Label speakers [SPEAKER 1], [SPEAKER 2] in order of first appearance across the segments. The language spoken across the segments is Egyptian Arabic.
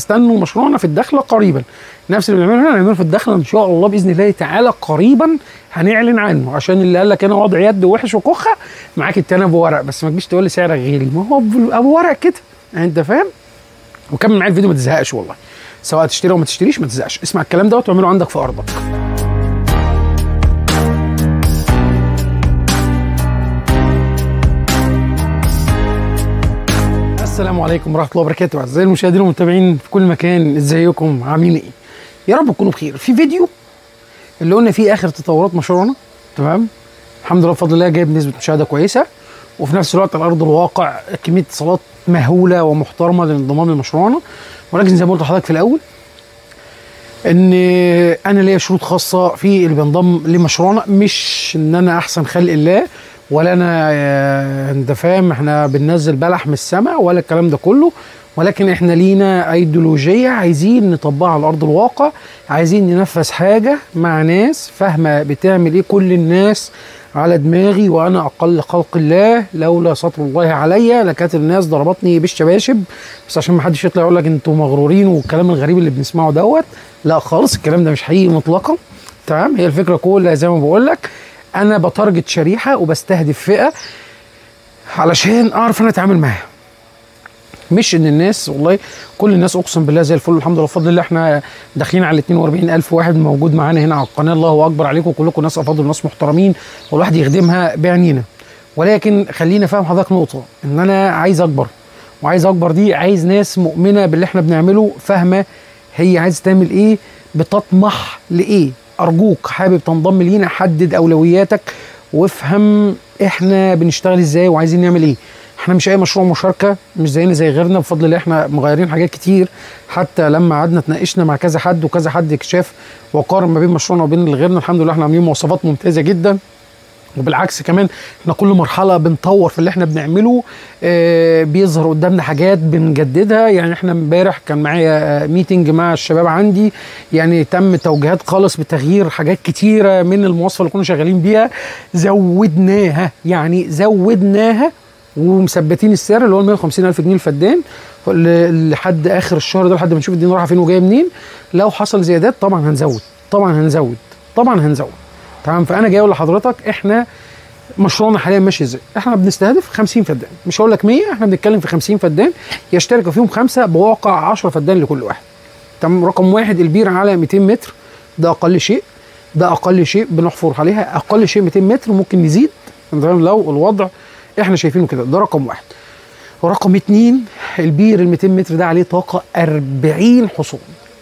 [SPEAKER 1] استنوا مشروعنا في الدخله قريبا نفس اللي بنعمله هنا هنعمله في الدخله ان شاء الله باذن الله تعالى قريبا هنعلن عنه عشان اللي قال لك انا وضع يد وحش وكخه معاك التاني ابو ورق بس ما تجيش تقول لي سعرك غالي ما هو ابو أبو ورق كده انت فاهم وكمل معايا الفيديو ما تزهقش والله سواء تشتري او ما تشتريش ما تزهقش اسمع الكلام دوت واعمله عندك في ارضك السلام عليكم ورحمه الله وبركاته اعزائي المشاهدين والمتابعين في كل مكان ازيكم عاملين ايه يا رب تكونوا بخير في فيديو اللي قلنا فيه اخر تطورات مشروعنا تمام الحمد لله بفضل الله جايب نسبه مشاهده كويسه وفي نفس الوقت على ارض الواقع كميه اتصالات مهوله ومحترمه للانضمام لمشروعنا ولكن زي ما قلت لحضرتك في الاول ان انا ليا شروط خاصه في اللي بينضم لمشروعنا مش ان انا احسن خلق الله ولا انا آه، انت فاهم احنا بننزل بلح من السماء ولا الكلام ده كله ولكن احنا لينا ايديولوجيه عايزين نطبقها على ارض الواقع عايزين ننفذ حاجه مع ناس فاهمه بتعمل ايه كل الناس على دماغي وانا اقل خلق الله لولا ستر الله عليا لكانت الناس ضربتني بالشباشب بس عشان ما حدش يطلع يقول لك انتوا مغرورين والكلام الغريب اللي بنسمعه دوت لا خالص الكلام ده مش حقيقي مطلقا تمام هي الفكره كلها زي ما بقول لك انا بتارجت شريحه وبستهدف فئه علشان اعرف انا اتعامل معاها مش ان الناس والله كل الناس اقسم بالله زي الفل الحمد لله بفضل الله احنا داخلين على 42 الف واحد موجود معانا هنا على القناه الله اكبر عليكم كلكم ناس افاضل ناس محترمين والواحد يخدمها بعينينا ولكن خلينا فاهم حضرتك نقطه ان انا عايز اكبر وعايز اكبر دي عايز ناس مؤمنه باللي احنا بنعمله فاهمه هي عايزه تعمل ايه بتطمح لايه ارجوك حابب تنضم لينا حدد اولوياتك وافهم احنا بنشتغل ازاي وعايزين نعمل ايه احنا مش اي مشروع مشاركه مش زينا زي غيرنا بفضل الله احنا مغيرين حاجات كتير حتى لما قعدنا اتناقشنا مع كذا حد وكذا حد شاف وقارن ما بين مشروعنا وبين اللي غيرنا الحمد لله احنا عاملين مواصفات ممتازه جدا وبالعكس كمان احنا كل مرحله بنطور في اللي احنا بنعمله اه بيظهر قدامنا حاجات بنجددها يعني احنا امبارح كان معايا آه، ميتنج مع الشباب عندي يعني تم توجيهات خالص بتغيير حاجات كتيره من المواصفه اللي كنا شغالين بيها زودناها يعني زودناها ومثبتين السعر اللي هو ال 150 الف جنيه الفدان ل- لحد اخر الشهر ده لحد ما نشوف الدنيا رايحه فين وجايه منين لو حصل زيادات طبعا هنزود طبعا هنزود طبعا هنزود تمام فانا جاي اقول لحضرتك احنا مشروعنا حاليا ماشي ازاي احنا بنستهدف 50 فدان مش هقول لك 100 احنا بنتكلم في 50 فدان يشترك فيهم خمسه بواقع 10 فدان لكل واحد تمام رقم واحد البير على 200 متر ده اقل شيء ده اقل شيء بنحفر عليها اقل شيء 200 متر ممكن نزيد تمام لو الوضع احنا شايفينه كده ده رقم واحد ورقم اتنين البير ال 200 متر ده عليه طاقه 40 حصون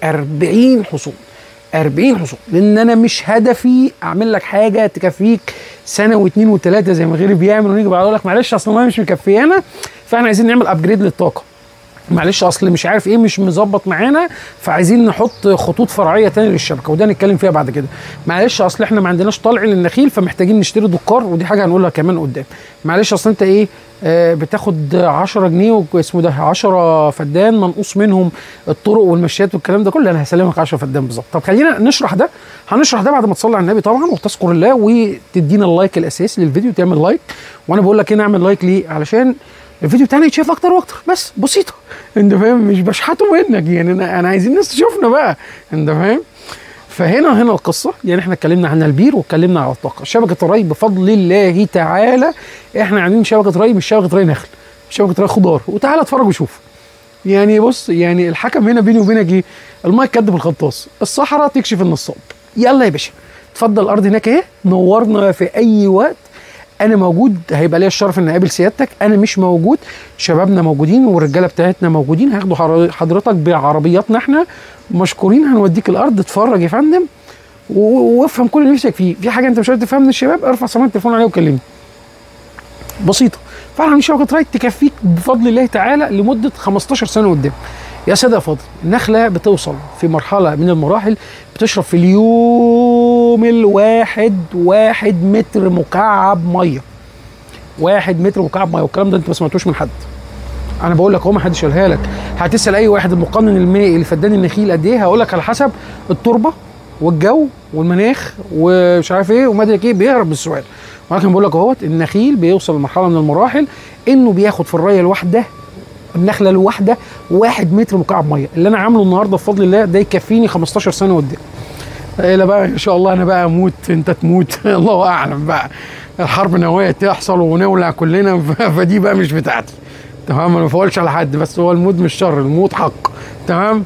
[SPEAKER 1] 40 حصون 40 حصون لان انا مش هدفي اعمل لك حاجه تكفيك سنه واثنين وثلاثه زي ما غيري بيعمل ونيجي بعد اقول لك معلش اصل الميه مش مكفيانا فاحنا عايزين نعمل ابجريد للطاقه معلش اصل مش عارف ايه مش مظبط معانا فعايزين نحط خطوط فرعيه تاني للشبكه وده نتكلم فيها بعد كده معلش اصل احنا ما عندناش طلع للنخيل فمحتاجين نشتري دكار ودي حاجه هنقولها كمان قدام معلش اصل انت ايه آه بتاخد 10 جنيه واسمه ده 10 فدان منقوص منهم الطرق والمشيات والكلام ده كله انا هسلمك 10 فدان بالظبط طب خلينا نشرح ده هنشرح ده بعد ما تصلي على النبي طبعا وتذكر الله وتدينا اللايك الاساسي للفيديو تعمل لايك وانا بقول لك هنا اعمل لايك ليه علشان الفيديو بتاعنا يتشاف اكتر واكتر بس بسيطه انت فاهم مش بشحته منك يعني انا انا عايزين الناس تشوفنا بقى انت فاهم فهنا هنا القصه يعني احنا اتكلمنا عن البير واتكلمنا على الطاقه شبكه الري بفضل الله تعالى احنا عاملين شبكه ري مش شبكه ري نخل شبكه ري خضار وتعالى اتفرج وشوف يعني بص يعني الحكم هنا بيني وبينك ايه المايه تكدب الغطاس الصحراء تكشف النصاب يلا يا باشا اتفضل الارض هناك اهي نورنا في اي وقت انا موجود هيبقى ليا الشرف ان اقابل سيادتك انا مش موجود شبابنا موجودين والرجاله بتاعتنا موجودين هياخدوا حر- حضرتك بعربياتنا احنا مشكورين هنوديك الارض اتفرج يا فندم و- وافهم كل اللي نفسك فيه في حاجه انت مش عارف تفهمها من الشباب ارفع سماعه التليفون عليه وكلمني بسيطه فاحنا عاملين شبكه رايت تكفيك بفضل الله تعالى لمده 15 سنه قدام يا ساده يا فاضل النخله بتوصل في مرحله من المراحل بتشرب في اليوم الواحد واحد متر مكعب ميه واحد متر مكعب ميه والكلام ده انت ما سمعتوش من حد انا بقول لك اهو ما حدش قالها لك هتسال اي واحد المقنن المائي لفدان النخيل قد ايه هقول لك على حسب التربه والجو والمناخ ومش عارف ايه وما ادري ايه بيهرب بالسؤال ولكن بقول لك اهوت النخيل بيوصل لمرحله من المراحل انه بياخد في الريه الواحده النخله الواحده واحد متر مكعب ميه اللي انا عامله النهارده بفضل الله ده يكفيني 15 سنه قدام الا بقى ان شاء الله انا بقى اموت انت تموت الله اعلم بقى الحرب النوويه تحصل ونولع كلنا ف- فدي بقى مش بتاعتي تمام انا ما بقولش على حد بس هو الموت مش شر الموت حق تمام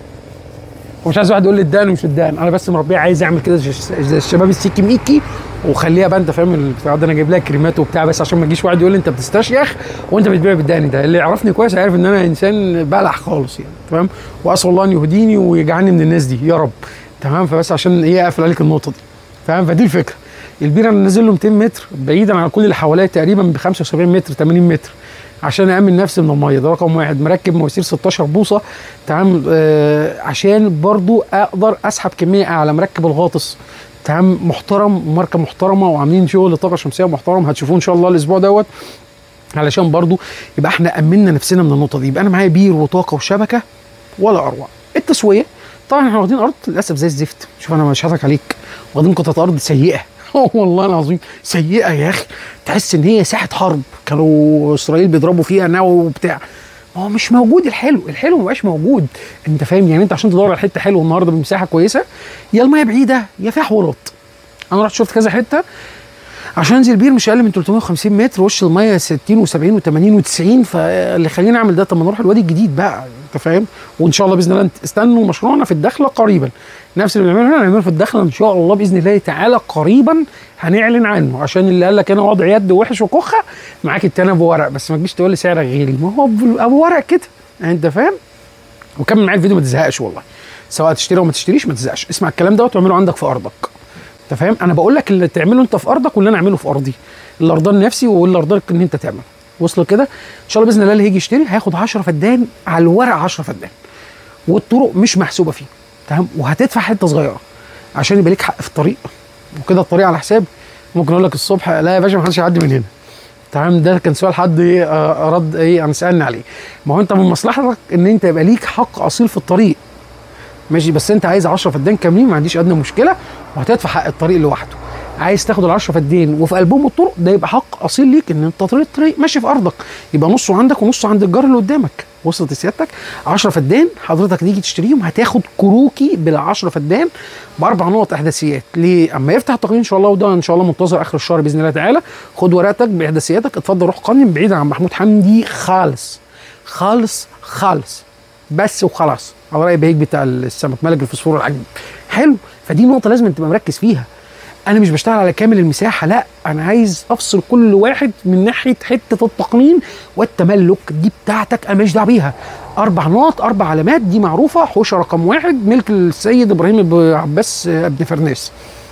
[SPEAKER 1] ومش عايز واحد يقول لي ادان ومش ادان انا بس مربيه عايز اعمل كده زي زي الشباب السيكي ميكي وخليها بقى انت فاهم البتاع ده انا جايب لها كريمات وبتاع بس عشان ما يجيش واحد يقول لي انت بتستشيخ وانت بتبيع بالداني ده اللي يعرفني كويس عارف ان انا انسان بلح خالص يعني تمام واسال الله ان يهديني ويجعلني من الناس دي يا رب تمام فبس عشان ايه اقفل عليك النقطه دي فاهم فدي الفكره البيره انا نازل له 200 متر بعيدا عن كل اللي حواليا تقريبا ب 75 متر 80 متر عشان امن نفسي من الميه ده رقم واحد مركب مواسير 16 بوصه تمام آه عشان برضو اقدر اسحب كميه اعلى مركب الغاطس تمام محترم ماركه محترمه وعاملين شغل طاقه شمسيه محترم هتشوفوه ان شاء الله الاسبوع دوت علشان برضو يبقى احنا امنا نفسنا من النقطه دي يبقى انا معايا بير وطاقه وشبكه ولا اروع التسويه طبعا احنا واخدين ارض للاسف زي الزفت شوف انا مش هضحك عليك واخدين قطعه ارض سيئه والله العظيم سيئه يا اخي تحس ان هي ساحه حرب كانوا اسرائيل بيضربوا فيها نووي وبتاع ما هو مش موجود الحلو الحلو ما بقاش موجود انت فاهم يعني انت عشان تدور على حته حلوه النهارده بمساحه كويسه يا الميه بعيده يا فيها حوارات انا رحت شفت كذا حته عشان انزل بير مش اقل من 350 متر وش الميه 60 و70 و80 و90 فاللي خليني اعمل ده طب ما نروح الوادي الجديد بقى انت فاهم وان شاء الله باذن الله انت- استنوا مشروعنا في الدخله قريبا نفس اللي بنعمله هنا هنعمله في الدخله ان شاء الله باذن الله تعالى قريبا هنعلن عنه عشان اللي قال لك انا وضع يد وحش وكخه معاك التاني ابو ورق بس ما تجيش تقول لي سعرك غالي ما هو ابو أبو ورق كده انت فاهم وكمل معايا الفيديو ما تزهقش والله سواء تشتري او ما تشتريش ما تزهقش اسمع الكلام ده وتعمله عندك في ارضك انت فاهم انا بقول لك اللي تعمله انت في ارضك واللي انا اعمله في ارضي اللي ارضاني نفسي واللي ارضاك ان انت تعمله وصل كده ان شاء الله باذن الله اللي هيجي يشتري هياخد 10 فدان على الورق 10 فدان والطرق مش محسوبه فيه تمام وهتدفع حته صغيره عشان يبقى ليك حق في الطريق وكده الطريق على حساب ممكن اقول لك الصبح لا يا باشا ما حدش يعدي من هنا تمام ده كان سؤال حد ايه آه، رد ايه انا سالني عليه ما هو انت من مصلحتك ان انت يبقى ليك حق اصيل في الطريق ماشي بس انت عايز 10 فدان كاملين ما عنديش ادنى مشكله وهتدفع حق الطريق لوحده عايز تاخد ال 10 فدان وفي قلبهم الطرق ده يبقى حق اصيل ليك ان انت طريق الطريق ماشي في ارضك يبقى نصه عندك ونصه عند الجار اللي قدامك وصلت سيادتك 10 فدان حضرتك تيجي تشتريهم هتاخد كروكي بال 10 فدان باربع نقط احداثيات ليه اما يفتح التقييم ان شاء الله وده ان شاء الله منتظر اخر الشهر باذن الله تعالى خد ورقتك باحداثياتك اتفضل روح قنن بعيد عن محمود حمدي خالص خالص خالص بس وخلاص على راي بهيج بتاع السمك ملك الفوسفور العجيب حلو فدي نقطه لازم تبقى مركز فيها انا مش بشتغل على كامل المساحه لا انا عايز افصل كل واحد من ناحيه حته التقنين والتملك دي بتاعتك انا ماليش دعوه بيها اربع نقط اربع علامات دي معروفه حوشه رقم واحد ملك السيد ابراهيم بن عباس آه، ابن فرناس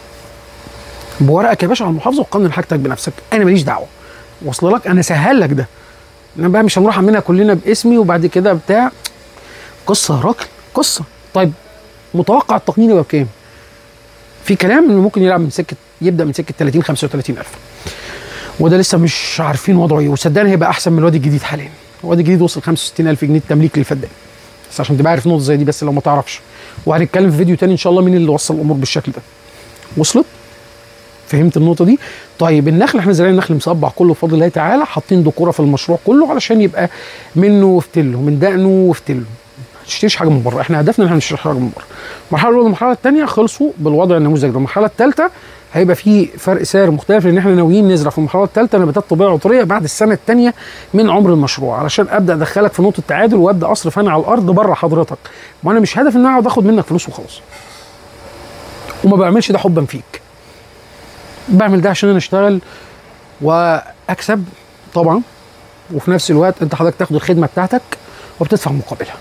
[SPEAKER 1] بورقك يا باشا على المحافظه وقنن حاجتك بنفسك انا ماليش دعوه واصل لك انا سهل لك ده انا بقى مش هنروح عاملينها كلنا باسمي وبعد كده بتاع قصه يا راجل قصه طيب متوقع التقنين يبقى بكام؟ في كلام انه ممكن يلعب من سكه يبدا من سكه 30 35 الف وده لسه مش عارفين وضعه ايه وصدقني هيبقى احسن من الوادي الجديد حاليا الوادي الجديد وصل 65 الف جنيه تمليك للفدان بس عشان تبقى عارف نقطه زي دي بس لو ما تعرفش وهنتكلم في فيديو تاني ان شاء الله مين اللي وصل الامور بالشكل ده وصلت فهمت النقطه دي طيب النخل احنا زارعين النخل مصبع كله بفضل الله تعالى حاطين ديكوره في المشروع كله علشان يبقى منه وفتله من دقنه وفتله ما تشتريش حاجه من بره احنا هدفنا ان احنا نشتري حاجه من بره المرحله الاولى والمرحله الثانيه خلصوا بالوضع النموذج ده المرحله الثالثه هيبقى في فرق سعر مختلف لان احنا ناويين نزرع في المرحله الثالثه نباتات طبيعيه وطريه بعد السنه الثانيه من عمر المشروع علشان ابدا ادخلك في نقطه تعادل وابدا اصرف انا على الارض بره حضرتك وانا مش هدف ان انا اقعد اخد منك فلوس وخلاص وما بعملش ده حبا فيك بعمل ده عشان انا اشتغل واكسب طبعا وفي نفس الوقت انت حضرتك تاخد الخدمه بتاعتك وبتدفع مقابلها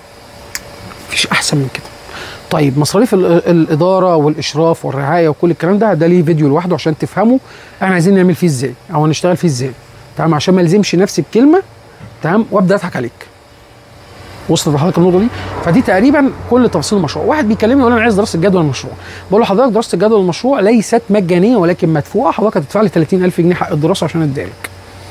[SPEAKER 1] مفيش احسن من كده طيب مصاريف ال- الاداره والاشراف والرعايه وكل الكلام ده ده ليه فيديو لوحده عشان تفهموا احنا عايزين نعمل فيه ازاي او هنشتغل فيه ازاي تمام عشان ما الزمش نفسي بكلمه تمام وابدا اضحك عليك وصلت لحضرتك النقطه دي فدي تقريبا كل تفاصيل المشروع واحد بيكلمني يقول انا عايز دراسه جدوى المشروع بقول له حضرتك دراسه جدوى المشروع ليست مجانيه ولكن مدفوعه حضرتك هتدفع لي 30000 جنيه حق الدراسه عشان اديها لك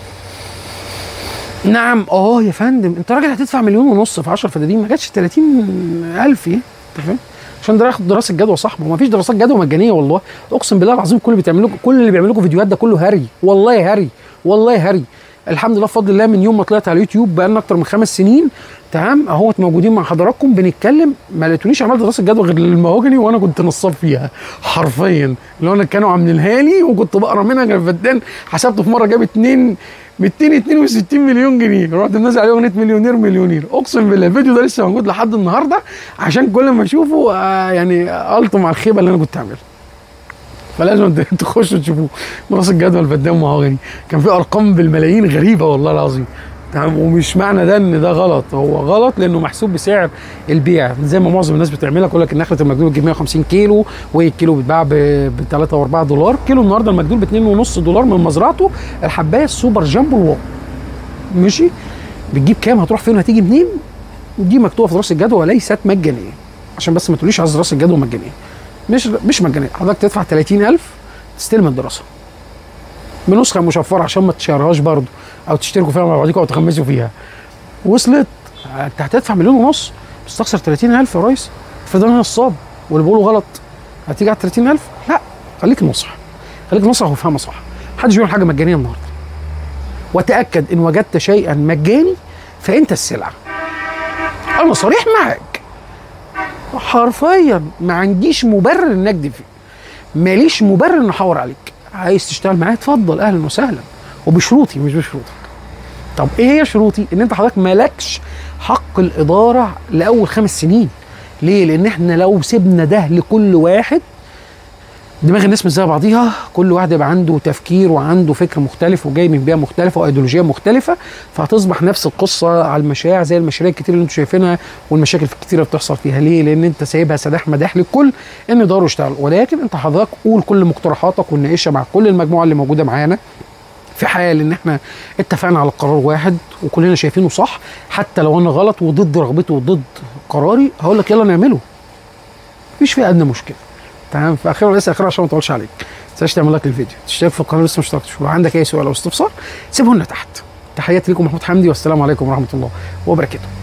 [SPEAKER 1] نعم اه يا فندم انت راجل هتدفع مليون ونص في 10 فدادين ما جاتش 30000 ايه انت فاهم عشان ده ياخد دراسه جدوى صح ما فيش دراسات جدوى مجانيه والله اقسم بالله العظيم كل اللي بيتعمل لكم كل اللي بيعمل لكم فيديوهات ده كله هري والله هري والله هري الحمد لله بفضل الله من يوم ما طلعت على اليوتيوب بقى لنا اكتر من خمس سنين تمام اهوت موجودين مع حضراتكم بنتكلم ما لقيتونيش عملت دراسه جدوى غير المهوجني وانا كنت نصاب فيها حرفيا اللي هو انا كانوا عاملينها لي وكنت بقرا منها غير فدان حسبته في مره جاب 2 262 مليون جنيه رحت منزل عليه اغنيه مليونير مليونير اقسم بالله الفيديو ده لسه موجود لحد النهارده عشان كل ما اشوفه آه يعني الطم على الخيبه اللي انا كنت عاملها فلازم تخشوا تشوفوه دراسه جدول فدان مهوجني كان في ارقام بالملايين غريبه والله العظيم تمام ومش معنى ده ان ده غلط هو غلط لانه محسوب بسعر البيع زي ما معظم الناس بتعملها يقول لك النخله المجدول بتجيب 150 كيلو والكيلو بيتباع ب 3 و4 دولار كيلو النهارده المجدول ب 2.5 دولار من مزرعته الحبايه السوبر جامبو الواو ماشي بتجيب كام هتروح فين وهتيجي منين دي مكتوبه في دراسه الجدوى وليست مجانيه عشان بس ما تقوليش عايز دراسه الجدوى مجانيه مش مش مجانيه حضرتك تدفع 30000 تستلم الدراسه بنسخه مشفره عشان ما تشيرهاش برضه او تشتركوا فيها مع بعضكم او تخمسوا فيها وصلت انت هتدفع مليون ونص بس تخسر 30000 يا ريس افرض انا نصاب واللي بقوله غلط هتيجي على 30000 لا خليك نصح خليك نصح وفهمها صح محدش بيعمل حاجه مجانيه النهارده وتاكد ان وجدت شيئا مجاني فانت السلعه انا صريح معاك حرفيا ما عنديش مبرر ان اكذب فيه ماليش مبرر ان احور عليك عايز تشتغل معايا اتفضل اهلا وسهلا وبشروطي مش بشروطك طب ايه هي شروطي ان انت حضرتك مالكش حق الاداره لاول خمس سنين ليه لان احنا لو سيبنا ده لكل واحد دماغ الناس مش زي بعضيها كل واحد يبقى عنده تفكير وعنده فكر مختلف وجاي من بيئه مختلفه وايديولوجيه مختلفه فهتصبح نفس القصه على المشاريع زي المشاريع الكتير اللي انتم شايفينها والمشاكل الكتيره اللي بتحصل فيها ليه؟ لان انت سايبها سداح مداح للكل ان يقدروا يشتغلوا ولكن انت حضرتك قول كل مقترحاتك ونناقشها مع كل المجموعه اللي موجوده معانا في حال ان احنا اتفقنا على قرار واحد وكلنا شايفينه صح حتى لو انا غلط وضد رغبتي وضد قراري هقول لك يلا نعمله مفيش فيه ادنى مشكله تمام فاخيرا وليس اخيرا عشان ما اطولش عليك ما تنساش تعمل لايك للفيديو تشترك في القناه لسه ما اشتركتش ولو عندك اي سؤال او استفسار سيبه لنا تحت تحياتي لكم محمود حمدي والسلام عليكم ورحمه الله وبركاته